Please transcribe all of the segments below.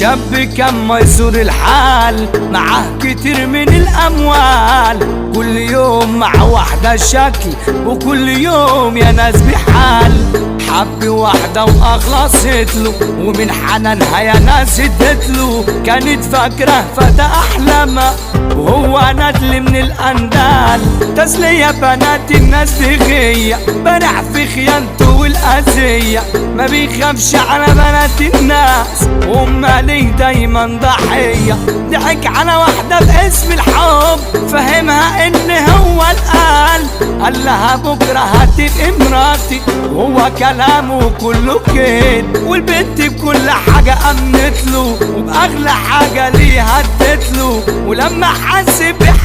شاب كان ميسور الحال معاه كتير من الأموال كل يوم مع واحدة شكل وكل يوم يا ناس بحال حب واحدة وأخلصت له ومن حنانها يا ناس ادت له كانت فاكرة فتى أحلامها وهو ندل من الأندال تسلية بنات الناس بغية بنع في خيانته والأذية ما بيخافش على بنات الناس وهم ليه دايما ضحية ضحك على واحدة باسم الحب فهمها ان هو القال قال لها بكرة هتبقى مراتي وهو كلامه كله كده والبنت بكل حاجة أمنت له وبأغلى حاجة ليها ادت له ولما حس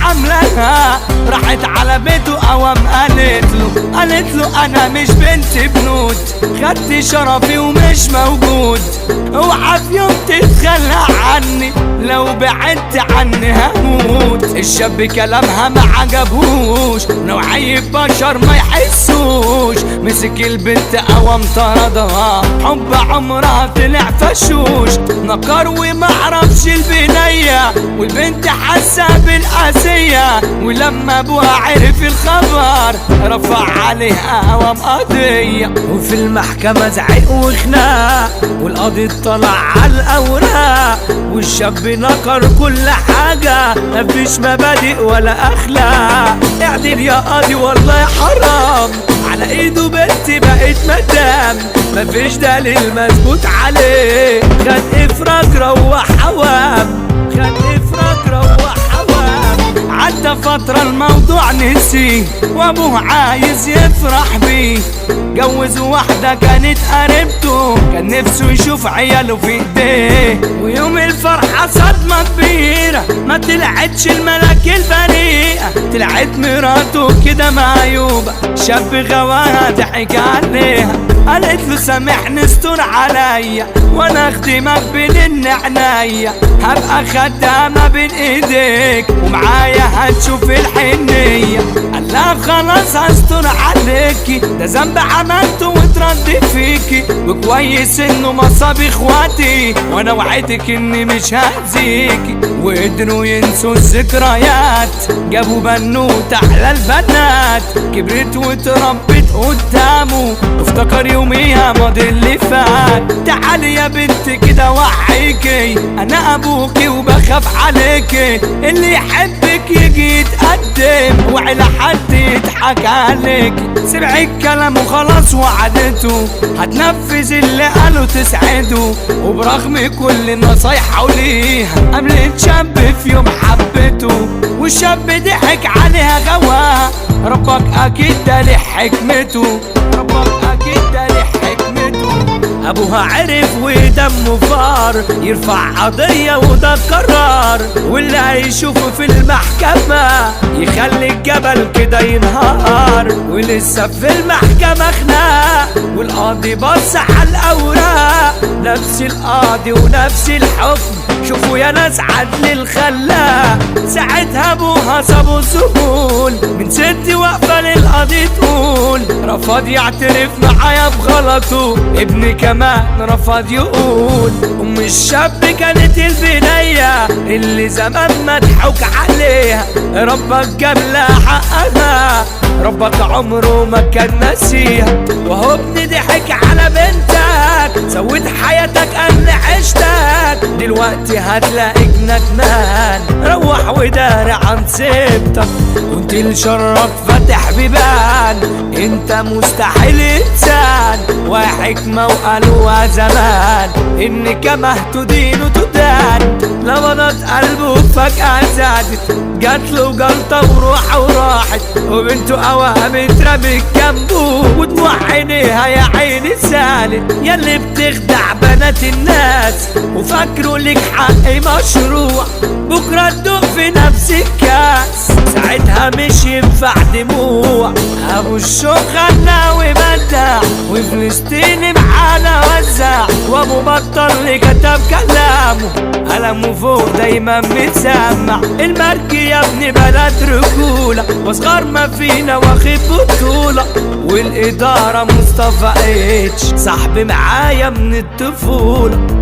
بحملها راحت على بيته قوام قالت له قالت له أنا مش بنت بنود خدت شرفي ومش موجود اوعى في يوم تتخلى عني لو بعدت عني هموت الشاب كلامها ما عجبهوش نوعية بشر ما يحسوش مسك البنت قوام طردها حب عمرها طلع فشوش نقر وما عرفش البنية والبنت حاسة بالقاسية ولما ابوها عرف الخبر رفع عليها قوام قضية وفي المحكمة زعق وخناق والقاضي اطلع على الأوراق والشاب نكر كل حاجة مفيش مبادئ ولا أخلاق اعدل يا قاضي والله حرام على ايده بنت بقت مدام مفيش دليل مثبوت عليه خد افراج روح حوام خد افراج روح حوام عدى فترة الموضوع نسي وابوه عايز يفرح بيه جوز واحدة كانت قريبته كان نفسه يشوف عياله في ايديه ويوم الفرحة صدمة كبيرة ما طلعتش الملك البريئة طلعت مراته كده معيوبة شاب غواها ضحك عليها قالت له سامحني استر عليا وانا اخدمك بين النعناية هبقى خدامة بين ايديك ومعايا هتشوف الحنية قال لها خلاص هستر عليكي ده ذنب عملته واترد فيكي وكويس انه مصاب اخواتي وانا وعدتك اني مش هأذيكي وقدروا ينسوا الذكريات جابوا بنوت احلى البنات كبرت واتربت قدامه وافتكر يوميها ماضي اللي فات تعالي يا بنت كده وعيكي انا ابوكي وبخاف عليكي اللي يحبك يجي يتقدم وعلى حد يضحك عليكي سمع الكلام وخلاص وعدته هتنفذ اللي قاله تسعده وبرغم كل النصايح وليها قبل شاب في يوم حبته والشاب ضحك عليها غواها ربك اكيد ده له حكمته ربك اكيد ده له حكمته ابوها عرف ودمه فار يرفع قضية وده قرار واللي هيشوفه في المحكمة يخلي الجبل كده ينهار ولسه في المحكمة خناق والقاضي بص على الأوراق نفس القاضي ونفس الحكم شوفوا يا ناس عدل الخلاق ساعتها ابوها صابوا الذهول من ست واقفة للقاضي تقول رفض يعترف معايا بغلطه ابني كمان رفض يقول ام الشاب كانت البنية اللي زمان مضحوك عليها ربك جاب لها حقها ربك عمره ما كان ناسيها وهو ابني ضحك على بنتك سويت حياتك قبل عشتك دلوقتي هتلاقيك ندمان روح وداري عن سيبتك كنت الشرك فاتح بيبان انت مستحيل انسان وحكمة وقالوا زمان ان كما تدين تدان لبضت قلبه فجأة زادت جات له جلطة وروح وراحت وبنته قوام اترمت جنبه ودموع عينيها يا عيني سالت ياللي بتخدع بنات الناس وفاكروا لك حق مشروع بكرة تدوق في نفس الكاس ساعتها مش ينفع دموع ابو الشوق غنى وبدع وفلسطين معانا وزع وابو بطل اللي كتب كلامه قلمه فوق دايما متسمع المركي يا ابني بلد رجولة واصغر ما فينا واخد بطولة والإدارة مصطفى اتش صاحبي معايا من الطفولة